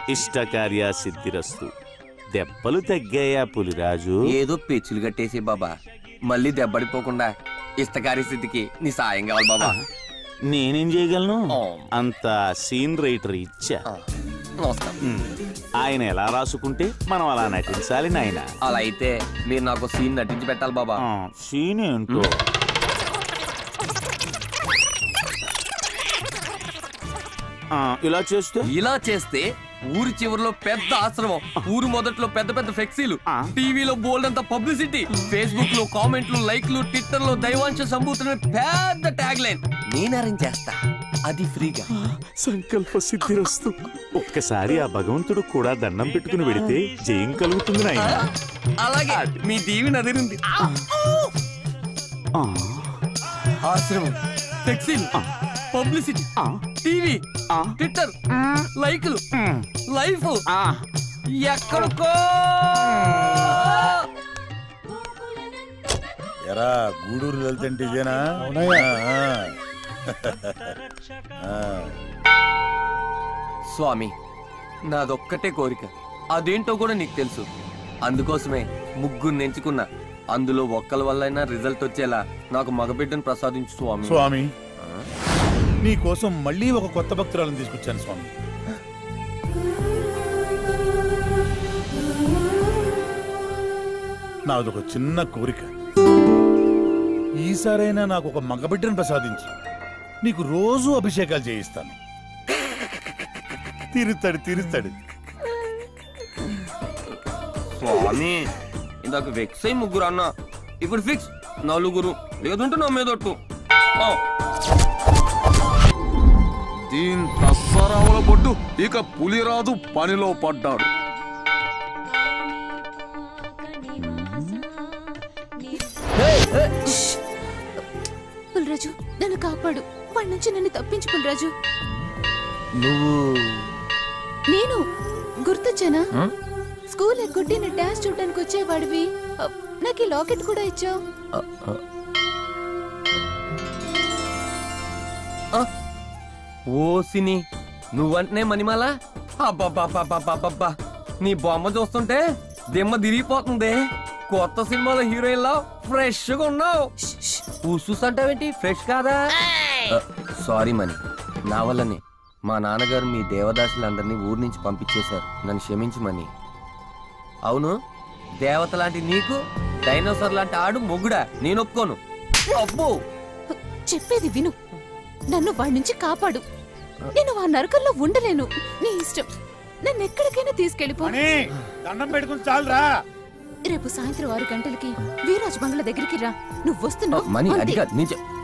ఇష్టకార్య సిద్ధిరస్తు దెబ్బలు తగ్గాయా పులిరాజు ఏదో పెచ్చులు కట్టేసి బాబా మళ్ళీ దెబ్బడిపోకుండా ఇష్టకారి స్థితికి నీ సాయం కావాలి బాబా నేనేం చేయగలను ఆ. అంత సీన్ రైటర్ ఇచ్చా ఆ, నమస్కారం ఉమ్. ఆయన ఎలా రాసుకుంటే మనం అలా నటించాలి నాయన అలా అయితే మీరు నాకు సీన్ నటించి పెట్టాలి బాబా సీన్ ఏంటో ఆ, ఇలా చేస్తే ఇలా చేస్తే ఊరి చివరిలో పెద్ద ఆశ్రమం ఊరు మొదట్లో పెద్ద పెద్ద ఫ్లెక్సీలు ఆ. టీవీలో బోల్డ్ అంత పబ్లిసిటీ ఫేస్బుక్ లో కామెంట్లు లైక్లు ట్విట్టర్ లో దైవాంశ సంభూతున్న పెద్ద ట్యాగ్ లైన్ నేను అరేంజ్ చేస్తా అది ఫ్రీగా సంకల్ప సిద్ధిరస్తు ఒక్కసారి ఆ భగవంతుడు కూడా దండం పెట్టుకుని వెడితే జయం కలుగుతుంది నాయన అలాగే మీ దీవి నదిరింది ఆ, ఆశ్రమం ఫ్లెక్సీలు పబ్లిసిటీ ఆ, టీవీ ఆ, ట్విట్టర్ లైక్లు ఉమ్, లైఫ్ ఆ. ఎక్కడికో ఎరా గూడూరు వెళ్తుంటే ఇదేనా ఆ, ఆ. స్వామి నాదొక్కటే కోరిక అదేంటో కూడా నీకు తెలుసు అందుకోసమే ముగ్గురు ఎంచుకున్నా అందులో ఒక్కల వల్లైనా రిజల్ట్ వచ్చేలా నాకు మగబిడ్డను ప్రసాదించు స్వామి స్వామి నీ కోసం మళ్ళీ ఒక కొత్త భక్తురాలను తీసుకొచ్చాను స్వామి నాదొక చిన్న కోరిక ఈసారైనా నాకు ఒక మగబిడ్డను ప్రసాదించు నీకు రోజు అభిషేకాలు చేయిస్తాను తీరుస్తాడు తీరుస్తాడు స్వామి ఇందాక వెక్స్ అయి ముగ్గురు అన్నా ఇప్పుడు ఫిక్స్ నలుగురు లేదంటే నా మీదొట్టు ఆ, దీని తస్సరావుల పొట్టు ఇక పులిరాజు పనిలో పడ్డాడు పుల్రాజు నన్ను కాపాడు వాడి నుంచి నన్ను తప్పించు పుల్రాజు నువ్వు నేను గుర్తొచ్చానా స్కూల్ ఎగ్గొట్టి నా డాన్స్ చూడడానికి వచ్చేవాడివి అ, నాకు ఈ లాకెట్ కూడా ఇచ్చావు ఓసిని నువ్వంటనే మణిమాల అబ్బబ్బబ్బబ్బబ్బబ్బా నీ బొమ్మ చూస్తుంటే దిమ్మ తిరిగిపోతుంది కొత్త సినిమాలో హీరోయిన్ లా ఫ్రెష్ గా ఉన్నావు ఉసూస్ అంటావేంటి ఫ్రెష్ కాదా సారీ మణి నా వల్లనే మా నాన్నగారు మీ దేవదాసులందరినీ ఊరి నుంచి పంపించేశారు నన్ను క్షమించు మణి అవును దేవత లాంటి నీకు డైనోసార్ లాంటి ఆడు మొగుడా నేను ఒప్పుకోను అబ్బో చెప్పేది విను నన్ను వాడి నుంచి కాపాడు నేను ఆ నరకంలో ఉండలేను నీ ఇష్టం నన్ను ఎక్కడికైనా తీసుకెళ్ళిపో దండం పెట్టుకుని చాలురా రేపు సాయంత్రం ఆరు గంటలకి వీరాజ్ బంగ్లా దగ్గరికి రా నువ్వు వస్తున్నావు మణి అంతే. అది కాదు నేను చెప్-